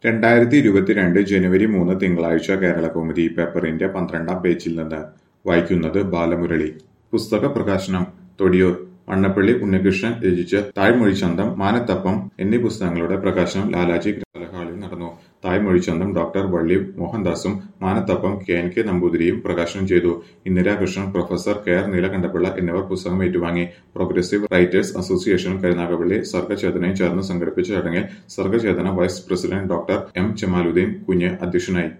രണ്ടായിരത്തി ഇരുപത്തിരണ്ട് ജനുവരി മൂന്ന് തിങ്കളാഴ്ച കേരളകൗമുദി പേപ്പറിന്റെ പന്ത്രണ്ടാം പേജിൽ നിന്ന് വായിക്കുന്നത് ബാലമുരളി പുസ്തക പ്രകാശനം തൊടിയൂർ വണ്ണപ്പള്ളി ഉണ്ണികൃഷ്ണൻ രചിച്ച താഴ്മൊഴിച്ചന്തം മാനത്തപ്പം എന്നീ പുസ്തകങ്ങളുടെ പ്രകാശനം ലാലാജി ഗ്രന്ഥാലയഹാളിൽ നടന്നു തായ്മൊഴിച്ചന്തം ഡോക്ടർ വള്ളി മോഹൻദാസും മാനത്തപ്പം കെ എൻ കെ നമ്പൂതിരിയും പ്രകാശനം ചെയ്തു Indirakrishnan professor K R Neelakantapillai എന്നിവർ പുസ്തകം ഏറ്റുവാങ്ങി പ്രോഗ്രസീവ് റൈറ്റേഴ്സ് അസോസിയേഷൻ കരുനാഗപ്പള്ളി സർഗചേതനയും ചേർന്ന് സംഘടിപ്പിച്ച ചടങ്ങിൽ Sargachethana vice president doctor M Jamaluddin Kunju അധ്യക്ഷനായി